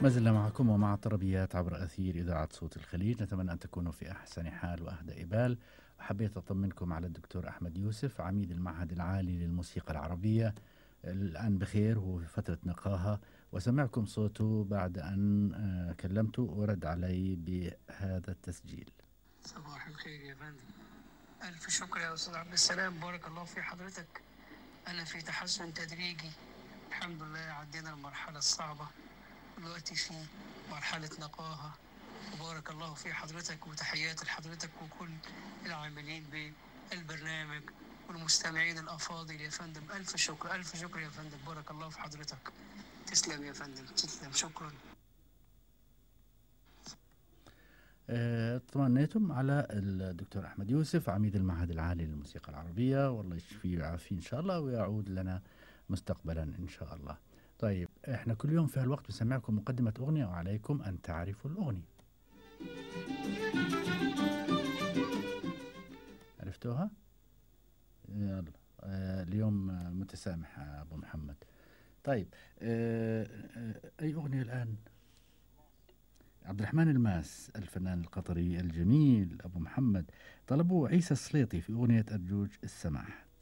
ما زلنا معكم ومع الطربيات عبر أثير إذاعة صوت الخليج نتمنى أن تكونوا في أحسن حال وأهدى إبال وحبيت أطمنكم على الدكتور أحمد يوسف عميد المعهد العالي للموسيقى العربية الآن بخير هو في فترة نقاهة وسمعكم صوته بعد أن آه، كلمته ورد علي بهذا التسجيل صباح الخير يا فندم ألف شكر يا أستاذ عبد السلام بارك الله في حضرتك أنا في تحسن تدريجي الحمد لله عدينا المرحلة الصعبة دلوقتي في مرحلة نقاهة وبارك الله في حضرتك وتحياتي لحضرتك وكل العاملين بالبرنامج والمستمعين الأفاضل يا فندم ألف شكر ألف شكر يا فندم بارك الله في حضرتك تسلم يا فندم تسلم شكرا آه، طمأنيتم على الدكتور أحمد يوسف عميد المعهد العالي للموسيقى العربية والله يشفيه ويعافيه إن شاء الله ويعود لنا مستقبلا إن شاء الله طيب احنا كل يوم في هالوقت بنسمعكم مقدمة أغنية وعليكم أن تعرفوا الأغنية عرفتوها؟ يلا آه اليوم آه، متسامح يا أبو محمد طيب آه آه أي أغنية الآن؟ عبد الرحمن الماس الفنان القطري الجميل أبو محمد طلبوا عيسى السليطي في أغنية أرجوج السماح